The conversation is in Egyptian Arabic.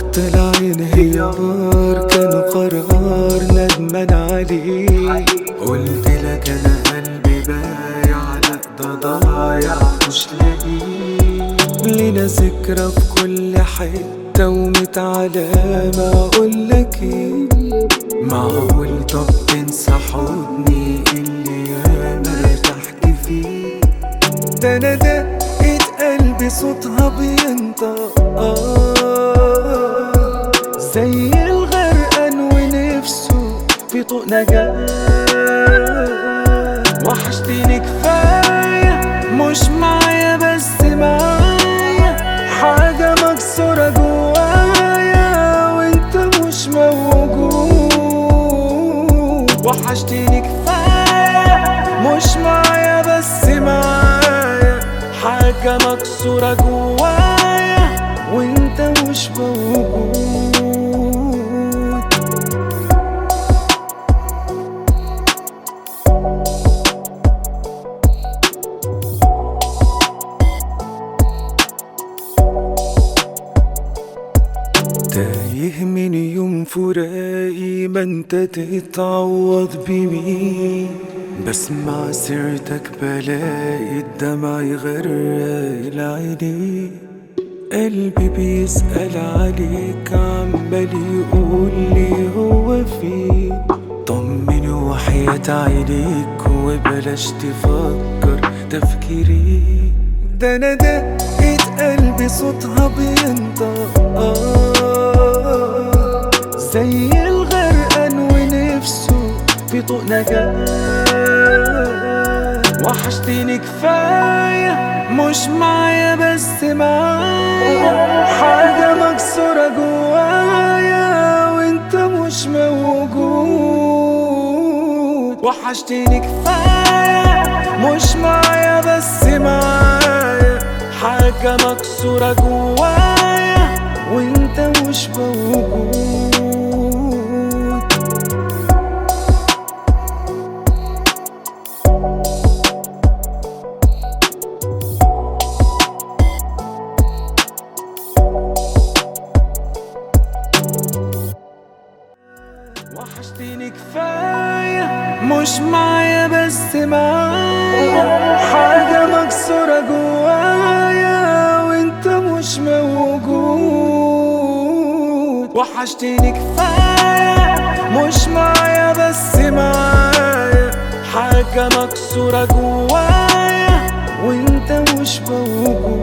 طلع انهيار كان قرار ندمان عليه قلت لك انا قلبي بايع لا ده ضايع مش لاقيه لينا ذكرى في كل حتة وميت علامة اقول لك ايه معقول طب تنسى حضني اللي انا ارتحت فيه ده انا دقة قلبي صوتها بينطق آه زي الغرقان ونفسه في طوق نجاة وحشتيني كفاية مش معايا بس معايا حاجة مكسورة جوايا وانت مش موجود وحشتيني كفاية مش معايا بس معايا حاجة مكسورة جوايا وانت مش موجود تايه من يوم فراقي ما انت تتعوض بمين بسمع سيرتك بلاقي الدمع يغرق العينين قلبي بيسأل عليك عمال يقول لي هو فين طمني وحياة عينيك وبلاش تفكر تفكيري ده انا دقة قلبي صوتها بينطق آه زي الغرقان ونفسه في طوق نجاة وحشتيني كفاية مش معايا بس معايا حاجة مكسورة جوايا وانت مش موجود وحشتيني كفاية مش معايا بس معايا حاجة مكسورة جوايا وانت مش موجود وحشتيني كفاية مش معايا بس معايا حاجة مكسورة جوايا وانت مش موجود وحشتيني كفاية مش معايا بس معايا حاجة مكسورة جوايا وانت مش موجود